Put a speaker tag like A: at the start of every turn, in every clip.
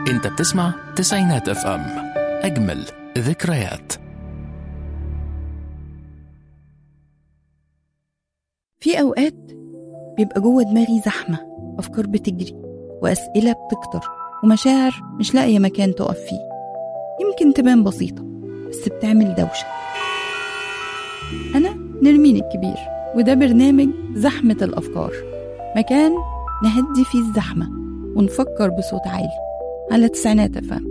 A: انت بتسمع تسعينات اف ام اجمل ذكريات
B: في أوقات بيبقى جوه دماغي زحمة أفكار بتجري وأسئلة بتكتر ومشاعر مش لاقية مكان تقف فيه يمكن تبان بسيطة بس بتعمل دوشة أنا نرمين الكبير وده برنامج زحمة الأفكار مكان نهدي فيه الزحمة ونفكر بصوت عالي على تسعينات أفهم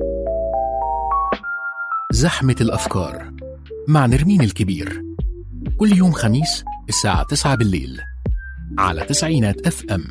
A: زحمة الأفكار مع نرمين الكبير كل يوم خميس الساعة 9 بالليل على تسعينات اف ام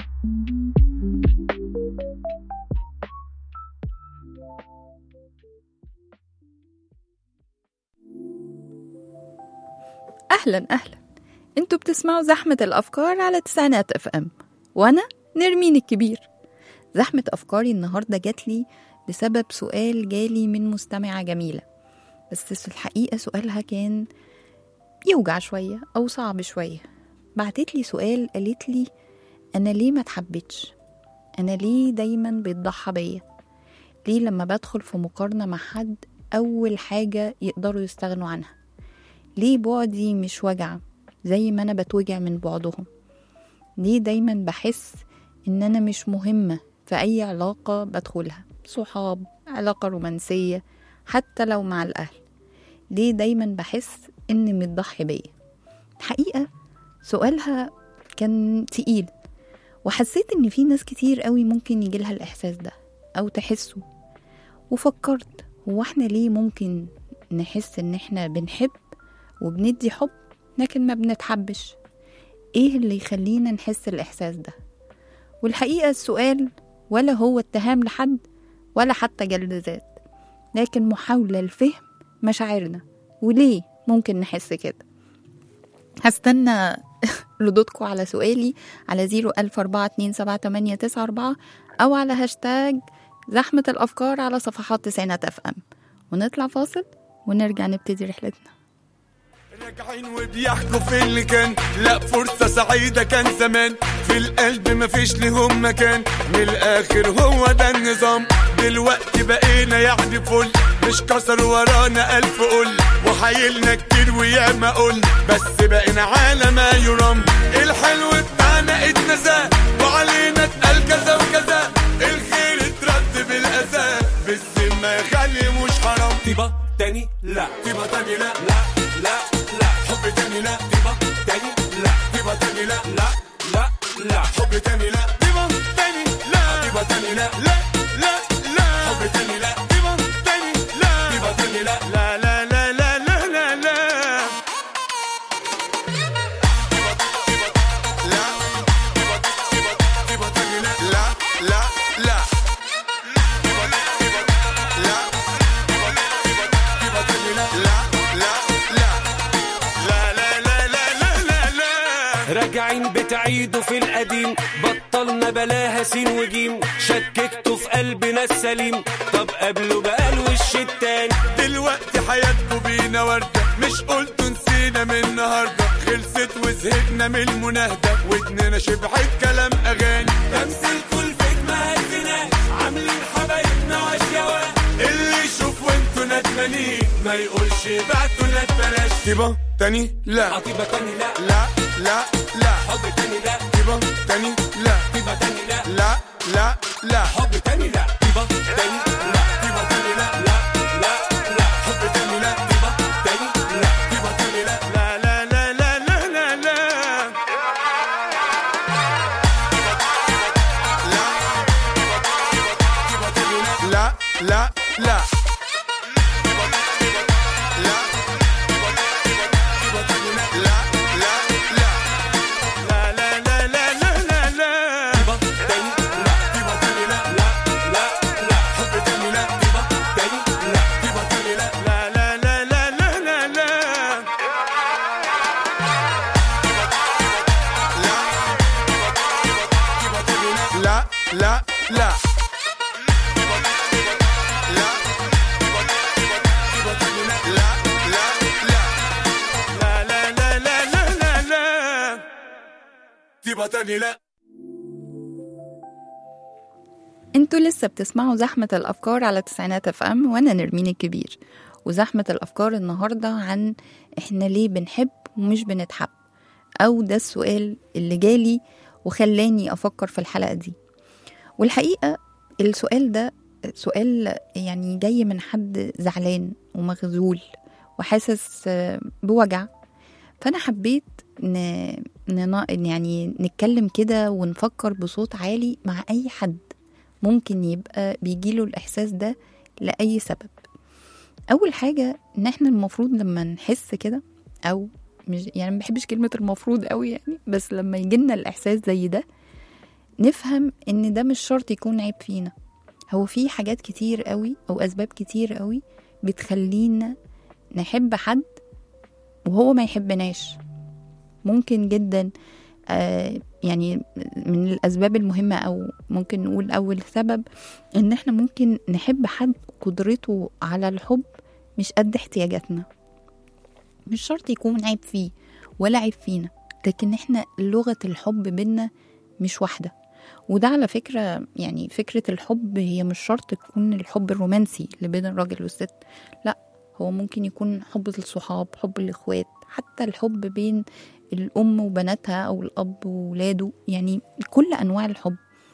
B: أهلا أهلا انتوا بتسمعوا زحمة الأفكار على تسعينات اف ام وأنا نرمين الكبير زحمة أفكاري النهاردة جات لي بسبب سؤال جالي من مستمعة جميلة بس الحقيقة سؤالها كان يوجع شوية أو صعب شوية بعتت لي سؤال قالت لي أنا ليه ما اتحبتش أنا ليه دايما بيتضحى بيا ليه لما بدخل في مقارنة مع حد أول حاجة يقدروا يستغنوا عنها ليه بعدي مش وجع زي ما أنا بتوجع من بعدهم ليه دايما بحس إن أنا مش مهمة في أي علاقة بدخلها صحاب علاقة رومانسية حتى لو مع الأهل ليه دايما بحس إني متضحي بيا الحقيقة سؤالها كان تقيل وحسيت إن في ناس كتير قوي ممكن يجيلها الإحساس ده أو تحسه وفكرت هو احنا ليه ممكن نحس إن احنا بنحب وبندي حب لكن ما بنتحبش ايه اللي يخلينا نحس الإحساس ده والحقيقة السؤال ولا هو اتهام لحد ولا حتى جلد ذات لكن محاولة لفهم مشاعرنا وليه ممكن نحس كده هستنى ردودكم على سؤالي على زيرو ألف أربعة اتنين سبعة تمانية تسعة أربعة أو على هاشتاج زحمة الأفكار على صفحات تسعينات أف أم ونطلع فاصل ونرجع نبتدي رحلتنا
C: راجعين وبيحكوا في اللي كان لا فرصة سعيدة كان زمان في القلب مفيش لهم مكان من الآخر هو ده النظام دلوقتي بقينا يعني فل مش كسر ورانا ألف قل وحايلنا كتير وياما قل بس بقينا على ما يرام الحلو بتاعنا اتنسى وعلينا اتقال كذا وكذا الخير اترد بالأذى بالذمة يا خالي مش حرام
D: طيبة تاني لا
C: طيبة تاني لا
D: لا لا لا
C: حب تاني لا
D: طيبة تاني لا
C: طيبة تاني لا
D: لا لا لا
C: حب تاني لا طيبة تاني لا طيبة تاني لا لا لا لا حب تاني لا طيبة تاني لا طيبة تاني لا لا لا لا لا لا لا لا لا طيبة تاني لا لا لا لا لا طيبة تاني لا لا لا لا لا لا لا لا لا لا
D: راجعين بتعيدوا في القديم بطلنا بلاها سين وجيم شككتوا في قلبنا السليم طب قبله بقى الوش التاني
C: دلوقتي حياتكوا بينا وردة مش قلتوا نسينا من النهاردة خلصت وزهقنا من المناهدة ودننا شبعت كلام أغاني
D: تمثيلكوا الفيك ما هزناش عاملين حبايبنا واشياء
C: اللي يشوف وانتوا ندمانين ما يقولش بعتوا ندبلاش طيبة تاني لا
D: عطيبة تاني لا
C: لا لا لا
D: حب تاني لا
C: طيبة تاني لا
D: طيبة تاني لا
C: لا لا لا
D: حب تاني لا طيبة تاني لا
C: طيبة تاني لا
D: لا لا لا
C: حب تاني لا
D: طيبة تاني لا
C: طيبة تاني لا لا لا لا لا لا لا لا لا لا لا
D: طيبة تاني لا
C: طيبة تاني لا
D: لا لا لا
C: حب تاني لا
D: طيبة تاني لا
C: طيبة تاني لا لا لا لا لا لا لا لا لا لا لا لا لا لا لا لا لا لا طيبة تاني لا
B: انتوا لسه بتسمعوا زحمة الأفكار على تسعينات اف ام وأنا نرمين الكبير وزحمة الأفكار النهاردة عن احنا ليه بنحب ومش بنتحب أو ده السؤال اللي جالي وخلاني أفكر في الحلقة دي والحقيقة السؤال ده سؤال يعني جاي من حد زعلان ومغزول وحاسس آه، بوجع فأنا حبيت ن... ن... يعني نتكلم كده ونفكر بصوت عالي مع أي حد ممكن يبقى بيجيله الإحساس ده لأي سبب أول حاجة إن إحنا المفروض لما نحس كده أو مش يعني ما بحبش كلمة المفروض قوي يعني بس لما يجيلنا الإحساس زي ده نفهم إن ده مش شرط يكون عيب فينا هو في حاجات كتير قوي أو أسباب كتير قوي بتخلينا نحب حد وهو ما يحبناش ممكن جدا آه يعني من الأسباب المهمة أو ممكن نقول أول سبب إن إحنا ممكن نحب حد قدرته على الحب مش قد احتياجاتنا مش شرط يكون عيب فيه ولا عيب فينا لكن إحنا لغة الحب بينا مش واحدة وده على فكرة يعني فكرة الحب هي مش شرط تكون الحب الرومانسي اللي بين الراجل والست لا هو ممكن يكون حب الصحاب حب الإخوات حتى الحب بين الأم وبناتها أو الأب وولاده يعني كل أنواع الحب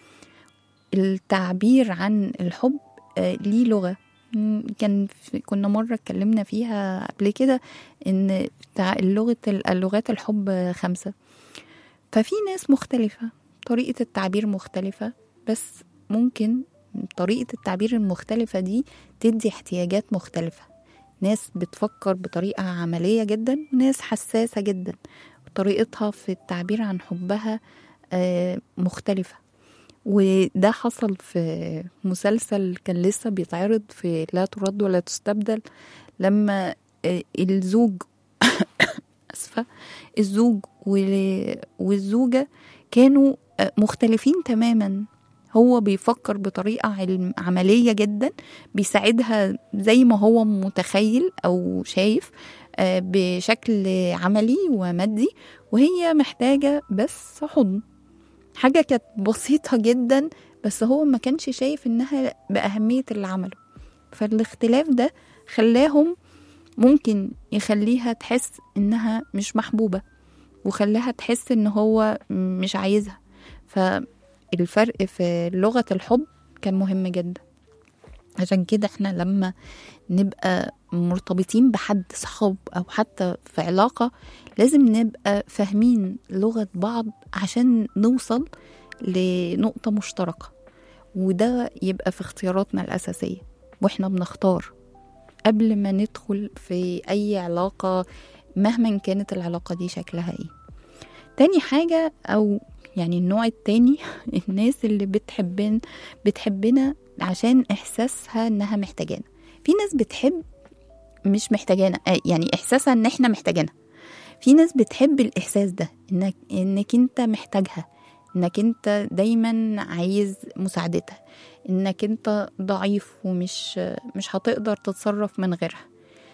B: التعبير عن الحب آه، ليه لغة مم، كان في كنا مرة اتكلمنا فيها قبل كده إن تع- اللغة اللغات الحب خمسة ففي ناس مختلفة طريقة التعبير مختلفة بس ممكن طريقة التعبير المختلفة دي تدي احتياجات مختلفة ناس بتفكر بطريقة عملية جدا وناس حساسة جدا طريقتها في التعبير عن حبها آه، مختلفة وده حصل في مسلسل كان لسه بيتعرض في لا ترد ولا تستبدل لما آه، الزوج اسفه الزوج و- والزوجه كانوا آه، مختلفين تماما هو بيفكر بطريقة علم عملية جدا بيساعدها زي ما هو متخيل أو شايف آه، بشكل عملي ومادي وهي محتاجة بس حضن حاجة كانت بسيطة جدا بس هو ما كانش شايف إنها بأهمية اللي عمله فالاختلاف ده خلاهم ممكن يخليها تحس إنها مش محبوبة وخلاها تحس إن هو مش عايزها فالفرق في لغة الحب كان مهم جدا عشان كده احنا لما نبقى مرتبطين بحد صحاب او حتى في علاقة لازم نبقى فاهمين لغة بعض عشان نوصل لنقطة مشتركة وده يبقى في اختياراتنا الأساسية واحنا بنختار قبل ما ندخل في أي علاقة مهما كانت العلاقة دي شكلها ايه تاني حاجة أو يعني النوع التاني الناس اللي بتحبن بتحبنا عشان إحساسها إنها محتاجانا في ناس بتحب مش محتاجانا آه، يعني إحساسها إن إحنا محتاجانا في ناس بتحب الإحساس ده إنك إنك أنت محتاجها إنك أنت دايما عايز مساعدتها إنك أنت ضعيف ومش مش هتقدر تتصرف من غيرها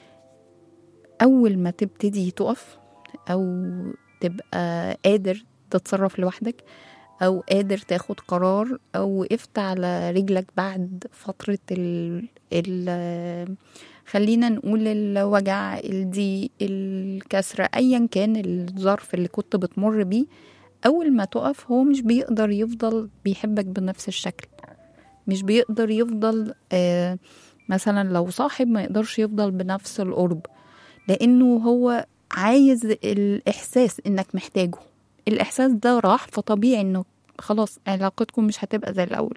B: أول ما تبتدي تقف أو تبقى قادر تتصرف لوحدك او قادر تاخد قرار او وقفت على رجلك بعد فترة ال, ال خلينا نقول الوجع الضيق الكسرة ايا كان الظرف اللي كنت بتمر بيه اول ما تقف هو مش بيقدر يفضل بيحبك بنفس الشكل مش بيقدر يفضل آه مثلا لو صاحب ما يقدرش يفضل بنفس القرب لانه هو عايز الاحساس انك محتاجه الاحساس ده راح فطبيعي انه خلاص علاقتكم مش هتبقى زي الاول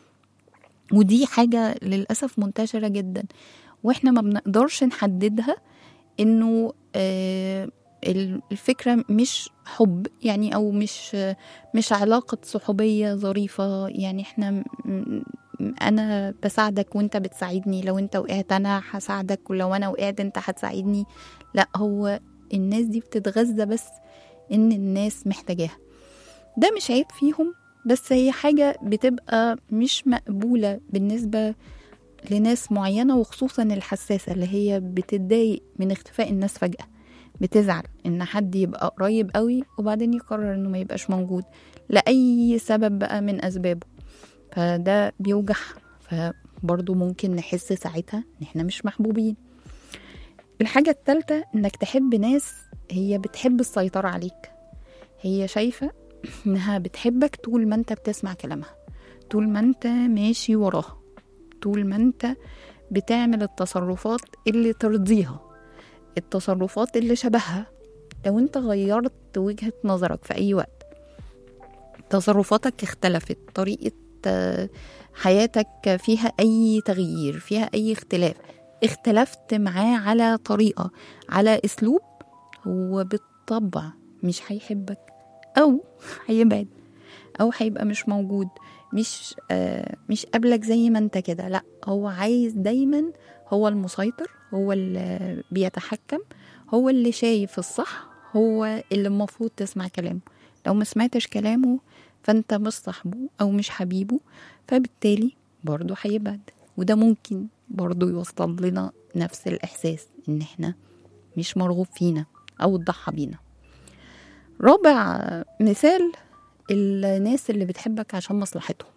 B: ودي حاجة للأسف منتشرة جدا واحنا ما بنقدرش نحددها انه آه الفكرة مش حب يعني او مش مش علاقة صحوبية ظريفة يعني احنا انا بساعدك وانت بتساعدني لو انت وقعت انا هساعدك ولو انا وقعت انت هتساعدني لا هو الناس دي بتتغذى بس ان الناس محتاجاها ده مش عيب فيهم بس هي حاجة بتبقى مش مقبولة بالنسبة لناس معينة وخصوصا الحساسة اللي هي بتتضايق من اختفاء الناس فجأة بتزعل ان حد يبقى قريب قوي وبعدين يقرر انه ما يبقاش موجود لأي سبب بقى من اسبابه فده بيوجعها فبرضه ممكن نحس ساعتها ان احنا مش محبوبين الحاجة التالتة انك تحب ناس هي بتحب السيطرة عليك هي شايفة انها بتحبك طول ما انت بتسمع كلامها طول ما انت ماشي وراها طول ما انت بتعمل التصرفات اللي ترضيها التصرفات اللي شبهها لو انت غيرت وجهة نظرك في اي وقت تصرفاتك اختلفت طريقة آه، حياتك فيها اي تغيير فيها اي اختلاف اختلفت معاه على طريقة على اسلوب هو بالطبع مش هيحبك او هيبعد او هيبقى مش موجود مش آه مش قابلك زي ما انت كده لا هو عايز دايما هو المسيطر هو اللي بيتحكم هو اللي شايف الصح هو اللي المفروض تسمع كلامه لو ما سمعتش كلامه فانت مش صاحبه او مش حبيبه فبالتالي برضه هيبعد وده ممكن برضه يوصل لنا نفس الاحساس ان احنا مش مرغوب فينا او اتضحى بينا رابع مثال الناس اللي بتحبك عشان مصلحتهم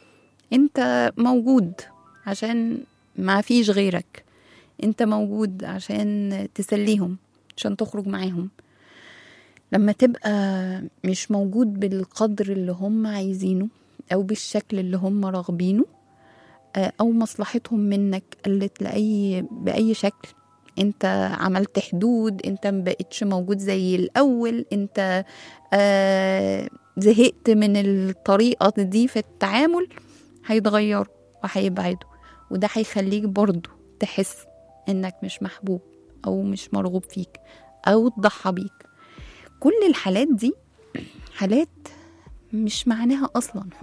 B: انت موجود عشان ما فيش غيرك انت موجود عشان تسليهم عشان تخرج معاهم لما تبقى مش موجود بالقدر اللي هم عايزينه او بالشكل اللي هم راغبينه آه، او مصلحتهم منك قلت لاي باي شكل انت عملت حدود انت مبقتش موجود زي الاول انت آه زهقت من الطريقة دي في التعامل هيتغيروا وهيبعدوا وده هيخليك برضو تحس انك مش محبوب او مش مرغوب فيك او اتضحى بيك كل الحالات دي حالات مش معناها اصلا حب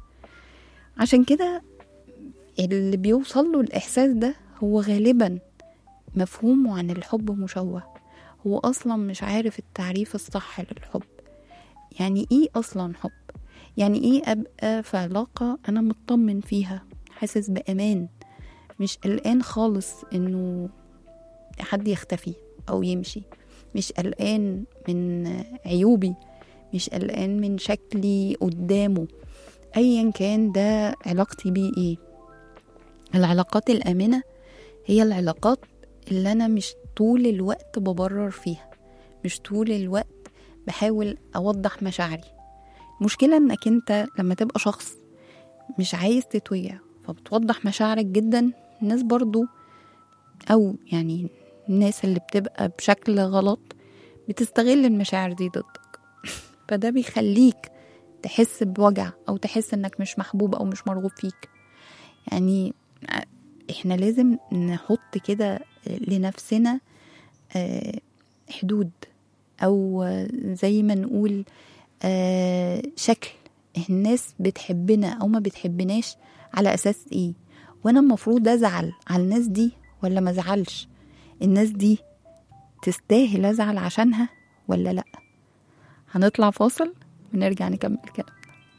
B: عشان كده اللي بيوصل له الاحساس ده هو غالبا مفهومه عن الحب مشوه هو اصلا مش عارف التعريف الصح للحب يعني ايه اصلا حب يعني ايه ابقى في علاقة انا مطمن فيها حاسس بامان مش قلقان خالص انه حد يختفي او يمشي مش قلقان من عيوبي مش قلقان من شكلي قدامه ايا كان ده علاقتي بيه ايه العلاقات الامنه هي العلاقات اللي انا مش طول الوقت ببرر فيها مش طول الوقت بحاول اوضح مشاعري المشكله انك انت لما تبقى شخص مش عايز تتوجع فبتوضح مشاعرك جدا الناس برضو او يعني الناس اللي بتبقى بشكل غلط بتستغل المشاعر دي ضدك فده بيخليك تحس بوجع او تحس انك مش محبوب او مش مرغوب فيك يعني احنا لازم نحط كده لنفسنا آه، حدود او زي ما نقول آه، شكل الناس بتحبنا او ما بتحبناش على اساس ايه وانا المفروض ازعل على الناس دي ولا ما ازعلش الناس دي تستاهل ازعل عشانها ولا لا هنطلع فاصل ونرجع نكمل كلام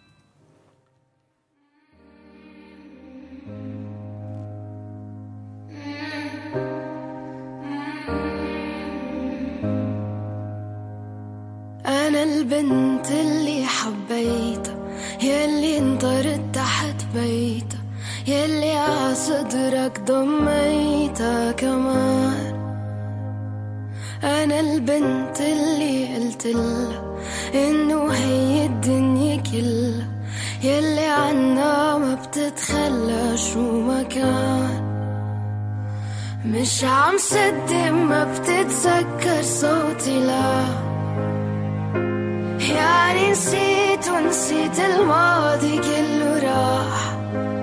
E: أنا البنت اللي حبيتها يلي انطرت تحت بيتها يلي عصدرك ضميتها كمان أنا البنت اللي قلتلها إنه هي الدنيا كلها يلي عنا ما بتتخلى شو ما كان مش عم صدق ما بتتذكر صوتي لا يعني نسيت ونسيت الماضي كله راح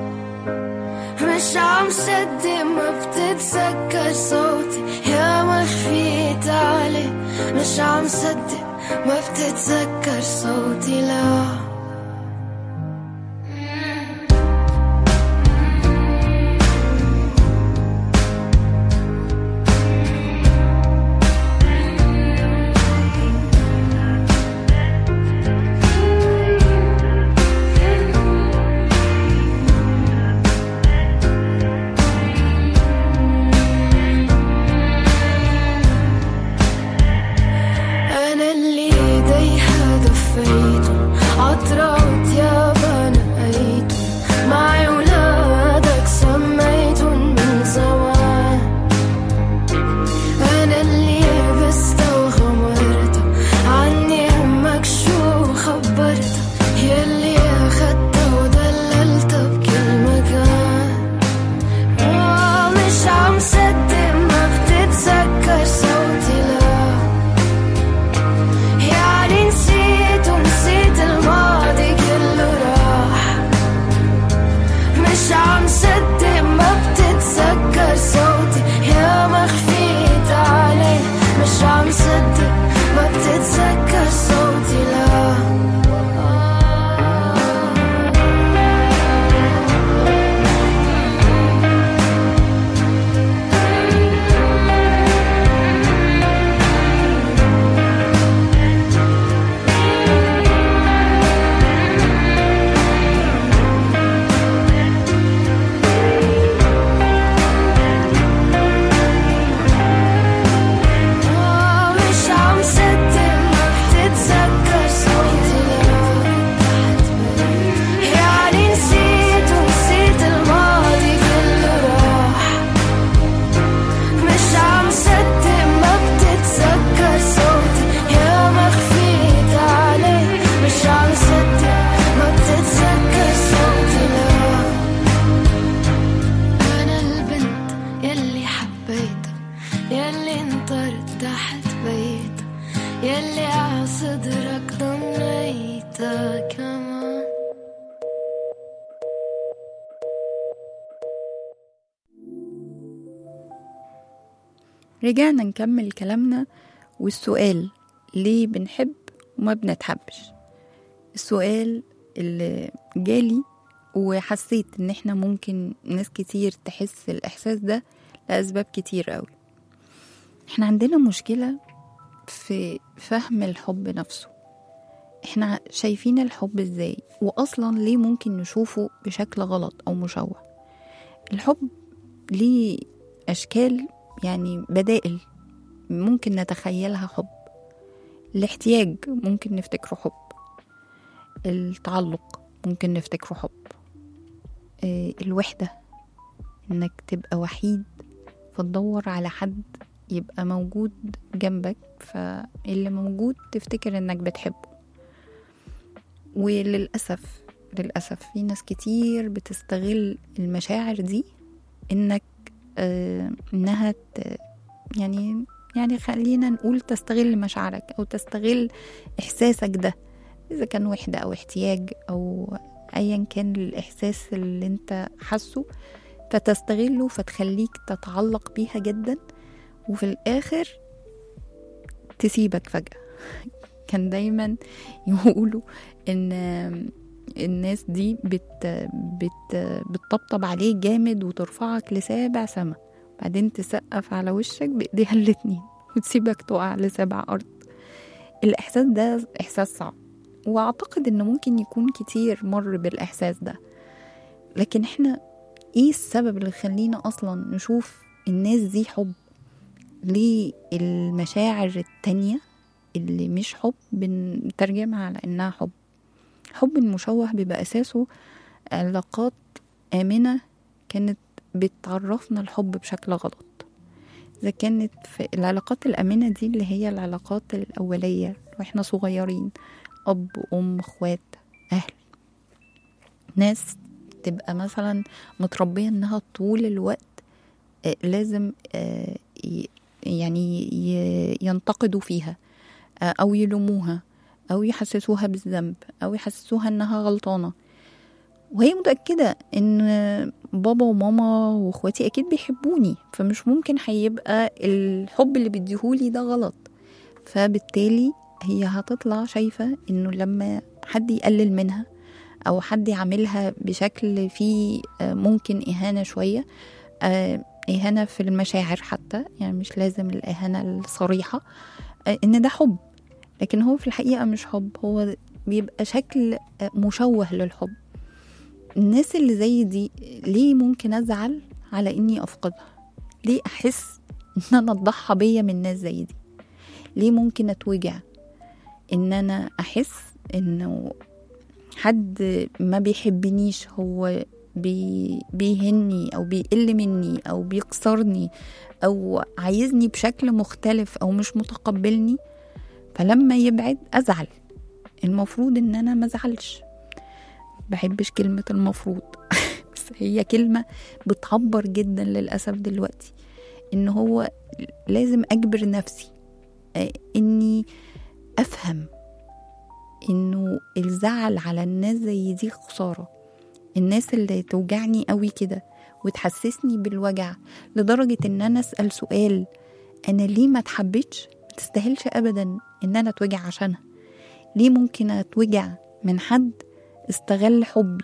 E: مش عم صدق ما بتتذكر صوتي يا ما خفيت عليه مش عم صدق ما بتتذكر صوتي لا أنا اللي ايديها دفيته عطر يلي أخدته ودللته بكل مكان آه، مش عم صدق ما بتتذكر صوتي لا يعني نسيت ونسيت الماضي كله راح مش عم صدق ما بتتذكر صوتي يا ما خفيت عليه مش عم صدق ما بتتذكر صوتي لا آه، مش عم صدق ما بتتذكر صوتي لا يعني نسيت ونسيت الماضي كله راح مش عم صدق ما بتتذكر صوتي يا ما خفيت عليه مش عم صدق ما بتتذكر صوتي لا أنا البنت يلي حبيتها يلي انطرت تحت بيتها يلي عصدرك ضميتها كمان
B: رجعنا نكمل كلامنا والسؤال ليه بنحب وما بنتحبش السؤال اللي جالي وحسيت ان احنا ممكن ناس كتير تحس الاحساس ده لاسباب كتير قوي احنا عندنا مشكلة في فهم الحب نفسه احنا شايفين الحب ازاي واصلا ليه ممكن نشوفه بشكل غلط او مشوه الحب ليه اشكال يعني بدائل ممكن نتخيلها حب الاحتياج ممكن نفتكره حب التعلق ممكن نفتكره حب آه، الوحدة انك تبقى وحيد فتدور على حد يبقى موجود جنبك فاللي موجود تفتكر انك بتحبه وللأسف للأسف في ناس كتير بتستغل المشاعر دي انك آه انها ت- يعني يعني خلينا نقول تستغل مشاعرك او تستغل احساسك ده اذا كان وحدة او احتياج او ايا كان الاحساس اللي انت حاسه فتستغله فتخليك تتعلق بيها جدا وفي الاخر تسيبك فجأة كان دايما يقولوا ان الناس دي بت بت بتطبطب عليه جامد وترفعك لسابع سما بعدين تسقف على وشك بايديها الاتنين وتسيبك تقع لسابع ارض الاحساس ده احساس صعب واعتقد انه ممكن يكون كتير مر بالاحساس ده لكن احنا ايه السبب اللي يخلينا اصلا نشوف الناس دي حب ليه المشاعر التانية اللي مش حب بنترجمها على انها حب حب المشوه بيبقى اساسه علاقات امنه كانت بتعرفنا الحب بشكل غلط اذا كانت في العلاقات الامنه دي اللي هي العلاقات الاوليه واحنا صغيرين اب ام اخوات اهل ناس تبقى مثلا متربيه انها طول الوقت آه، لازم آه، ي- يعني ي- ينتقدوا فيها آه، او يلوموها او يحسسوها بالذنب او يحسسوها انها غلطانه وهي متاكده ان بابا وماما واخواتي اكيد بيحبوني فمش ممكن هيبقى الحب اللي بيديهولي ده غلط فبالتالي هي هتطلع شايفه انه لما حد يقلل منها او حد يعملها بشكل فيه آه، ممكن اهانه شويه آه، اهانه في المشاعر حتى يعني مش لازم الاهانه الصريحه آه، ان ده حب لكن هو في الحقيقه مش حب هو بيبقى شكل آه، مشوه للحب الناس اللي زي دي ليه ممكن ازعل على اني افقدها ليه احس ان انا اتضحى بيا من ناس زي دي ليه ممكن اتوجع ان انا احس انه حد ما بيحبنيش هو بي بيهني او بيقل مني او بيكسرني او عايزني بشكل مختلف او مش متقبلني فلما يبعد ازعل المفروض ان انا ما ازعلش بحبش كلمة المفروض بس هي كلمة بتعبر جدا للأسف دلوقتي إن هو لازم أجبر نفسي آه، إني أفهم إنه الزعل على الناس زي دي خسارة الناس اللي توجعني قوي كده وتحسسني بالوجع لدرجة إن أنا أسأل سؤال أنا ليه ما اتحبتش ما تستاهلش أبدا إن أنا أتوجع عشانها ليه ممكن أتوجع من حد استغل حبي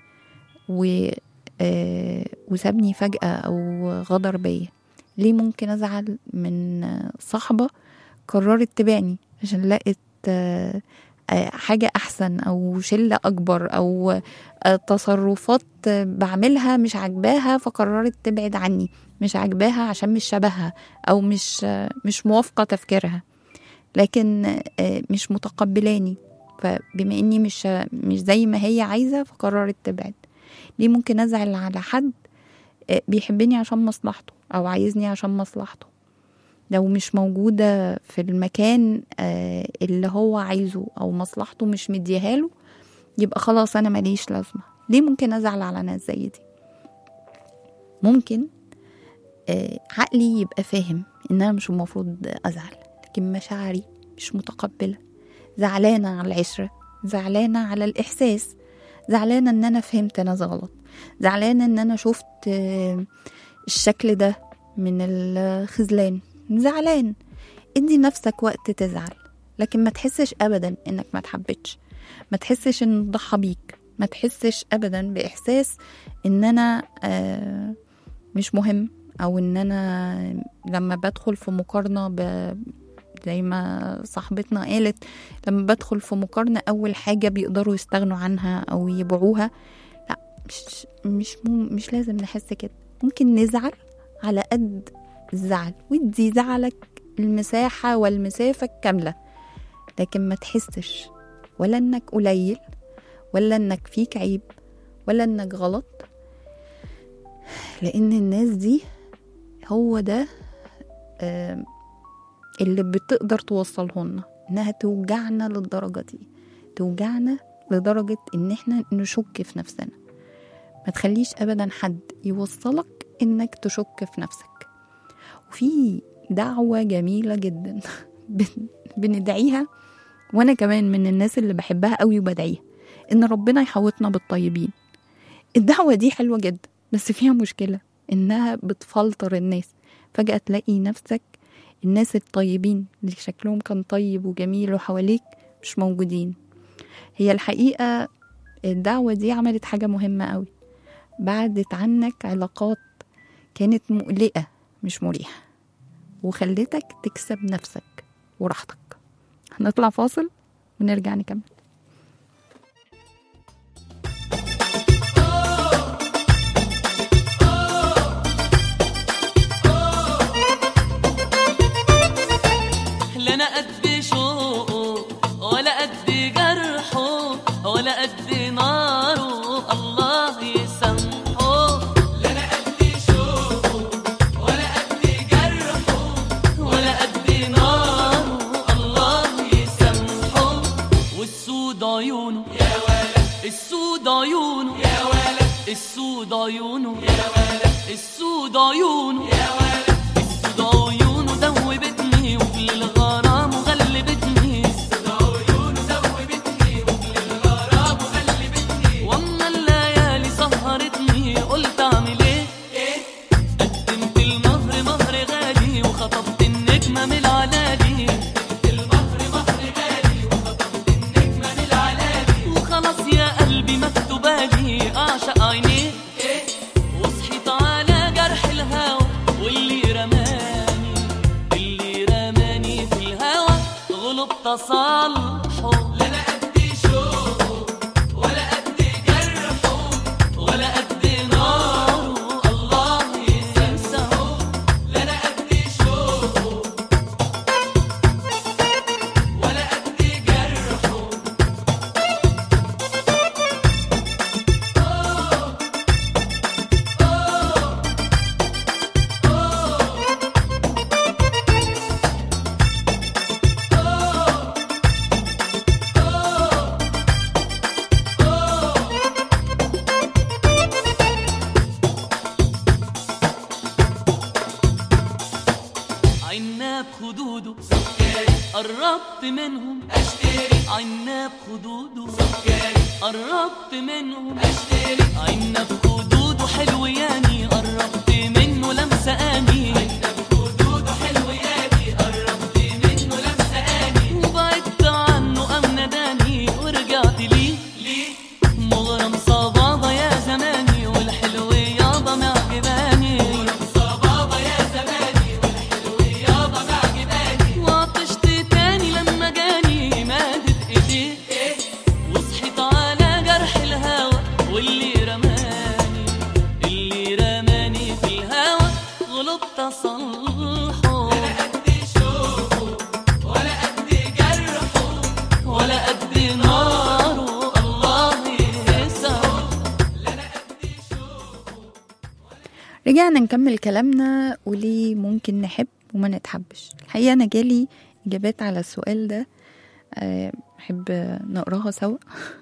B: و آه، وسابني فجأة أو غدر بيا ليه ممكن أزعل من آه، صاحبة قررت تبيعني عشان لقت آه، آه، حاجة أحسن أو شلة أكبر أو آه، تصرفات آه، بعملها مش عاجباها فقررت تبعد عني مش عاجباها عشان مش شبهها أو مش آه، مش موافقة تفكيرها لكن آه، مش متقبلاني فبما اني مش مش زي ما هي عايزه فقررت تبعد ليه ممكن ازعل على حد آه، بيحبني عشان مصلحته او عايزني عشان مصلحته لو مش موجودة في المكان آه، اللي هو عايزه أو مصلحته مش مديهاله يبقى خلاص أنا ماليش لازمة ليه ممكن أزعل على ناس زي دي ممكن آه، عقلي يبقى فاهم إن أنا مش المفروض أزعل لكن مشاعري مش متقبلة زعلانة على العشرة زعلانة على الإحساس زعلانة إن أنا فهمت ناس غلط زعلانة إن أنا شفت آه، الشكل ده من الخذلان زعلان ادي نفسك وقت تزعل لكن ما تحسش ابدا انك ما تحبتش ما تحسش ان ضحى بيك ما تحسش ابدا باحساس ان انا آه، مش مهم او ان انا لما بدخل في مقارنه ب زي ما صاحبتنا قالت لما بدخل في مقارنه اول حاجه بيقدروا يستغنوا عنها او يبيعوها لا مش مش مو مش لازم نحس كده ممكن نزعل على قد الزعل وادي زعلك المساحة والمسافة الكاملة لكن ما تحسش ولا انك قليل ولا انك فيك عيب ولا انك غلط لان الناس دي هو ده آم، اللي بتقدر توصلهن انها توجعنا للدرجة دي توجعنا لدرجة ان احنا نشك في نفسنا ما تخليش ابدا حد يوصلك انك تشك في نفسك وفي دعوة جميلة جدا بن- بندعيها وانا كمان من الناس اللي بحبها قوي وبدعيها ان ربنا يحوطنا بالطيبين الدعوة دي حلوة جدا بس فيها مشكلة انها بتفلتر الناس فجأة تلاقي نفسك الناس الطيبين اللي شكلهم كان طيب وجميل وحواليك مش موجودين هي الحقيقة الدعوة دي عملت حاجة مهمة قوي بعدت عنك علاقات كانت مقلقة مش مريحة وخلتك تكسب نفسك وراحتك هنطلع فاصل ونرجع نكمل
F: لا انا قد شوقه ولا قد جرحه ولا قد ناره الله يسامحه لا انا قد شوقه ولا قد جرحه ولا قد ناره الله يسامحه والسود عيونه يا ولد السود عيونه يا ولد السود عيونه يا ولد السود عيونه يا ولد السود عيونه دوبتني وفي الغرام وغلبتني السود عيونه دوبتني وفي الغرام وغلبتني واما الليالي سهرتني قلت اعمل ايه قدمت المهر مهر غالي وخطبت النجمة من العلالي قدمت المهر مهر غالي وخطبت النجمة من العلالي وخلاص يا قلبي مكتوبالي اعشق عينيه وصحيت على جرح الهوى واللي رماني اللي رماني في الهوى غلب تصالحه لا انا قد شوقه ولا قد جرحه ولا قد ناره الله يسامحه لا انا قد شوقه ولا قد جرحه قربت منهم اشتري عناب خدوده سكري قربت منهم اشتري عناب خدوده حلو ياني قربت منه لمسه اني عناب خدوده حلو ياني قربت منه لمسه اني وبعدت عنه قام ناداني ورجعت ليه ليه مغرم صبابة يا زماني والحلو يابا معجباني مغرم صبابة يا زماني والحلو يابا معجباني وعطشت تاني لما جاني مادت ايديه وصحيت على جرح الهوى واللي رماني اللي رماني في الهوى غلبت اصلحه ولا قد شوقه ولا قد جرحه ولا قد ناره الله يسعه
B: رجعنا نكمل كلامنا وليه ممكن نحب وما نتحبش الحقيقة أنا جالي إجابات على السؤال ده آه، أحب نقراها سوا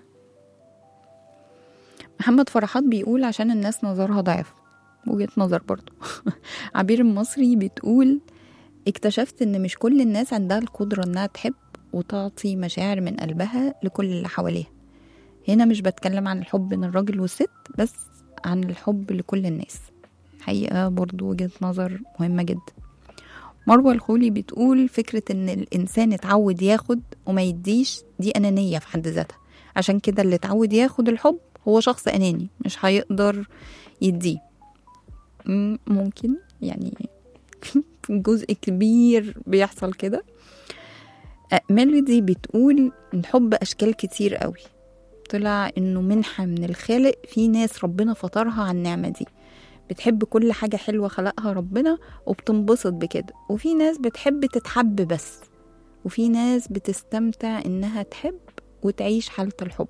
B: محمد فرحات بيقول عشان الناس نظرها ضعف وجهة نظر برضو عبير المصري بتقول اكتشفت ان مش كل الناس عندها القدرة انها تحب وتعطي مشاعر من قلبها لكل اللي حواليها هنا مش بتكلم عن الحب بين الراجل والست بس عن الحب لكل الناس حقيقة برضو وجهة نظر مهمة جدا مروة الخولي بتقول فكرة ان الانسان اتعود ياخد وما يديش دي انانية في حد ذاتها عشان كده اللي اتعود ياخد الحب هو شخص اناني مش هيقدر يديه مم، ممكن يعني جزء كبير بيحصل كده آه، ميلودي بتقول الحب اشكال كتير قوي طلع انه منحة من الخالق في ناس ربنا فطرها على النعمة دي بتحب كل حاجة حلوة خلقها ربنا وبتنبسط بكده وفي ناس بتحب تتحب بس وفي ناس بتستمتع انها تحب وتعيش حالة الحب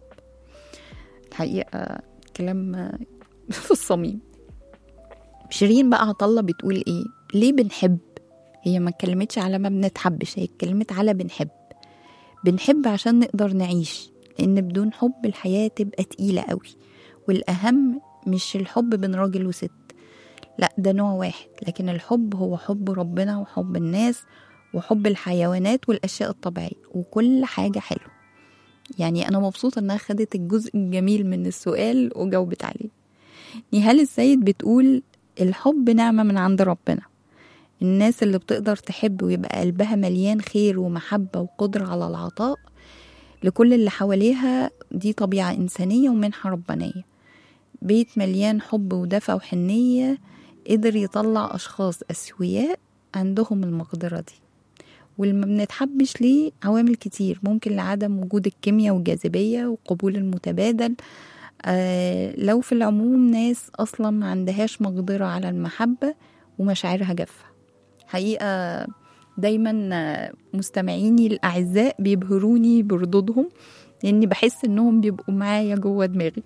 B: الحقيقة كلام في الصميم شيرين بقى عطلة بتقول ايه ليه بنحب هي ما اتكلمتش على ما بنتحبش هي اتكلمت على بنحب بنحب عشان نقدر نعيش لان بدون حب الحياة تبقى تقيلة قوي والاهم مش الحب بين راجل وست لا ده نوع واحد لكن الحب هو حب ربنا وحب الناس وحب الحيوانات والاشياء الطبيعية وكل حاجة حلوة يعني انا مبسوطة انها خدت الجزء الجميل من السؤال وجاوبت عليه نهال السيد بتقول الحب نعمة من عند ربنا الناس اللي بتقدر تحب ويبقى قلبها مليان خير ومحبة وقدرة على العطاء لكل اللي حواليها دي طبيعة إنسانية ومنحة ربانية بيت مليان حب ودفى وحنية قدر يطلع أشخاص أسوياء عندهم المقدرة دي واللي ما بنتحبش ليه عوامل كتير ممكن لعدم وجود الكيمياء والجاذبية والقبول المتبادل آه لو في العموم ناس أصلا ما عندهاش مقدرة على المحبة ومشاعرها جافة حقيقة دايما آه، مستمعيني الأعزاء بيبهروني بردودهم لأني بحس إنهم بيبقوا معايا جوه دماغي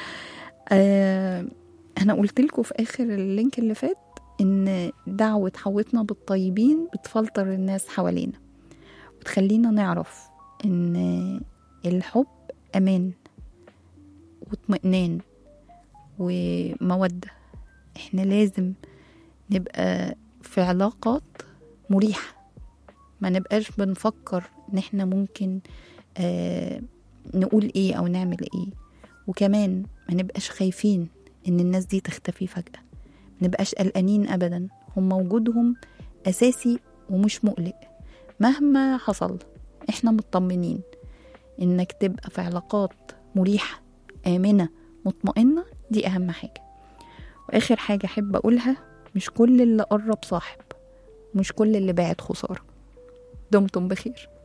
B: آه أنا قلت لكم في آخر اللينك اللي فات إن دعوة حوتنا بالطيبين بتفلتر الناس حوالينا وتخلينا نعرف إن الحب أمان واطمئنان ومودة احنا لازم نبقى في علاقات مريحة ما نبقاش بنفكر ان احنا ممكن آه نقول ايه او نعمل ايه وكمان ما نبقاش خايفين ان الناس دي تختفي فجأة ما نبقاش قلقانين ابدا هم وجودهم اساسي ومش مقلق مهما حصل احنا مطمنين انك تبقى في علاقات مريحة آمنة مطمئنة دي أهم حاجة وآخر حاجة أحب أقولها مش كل اللي قرب صاحب مش كل اللي بعد خسارة دمتم بخير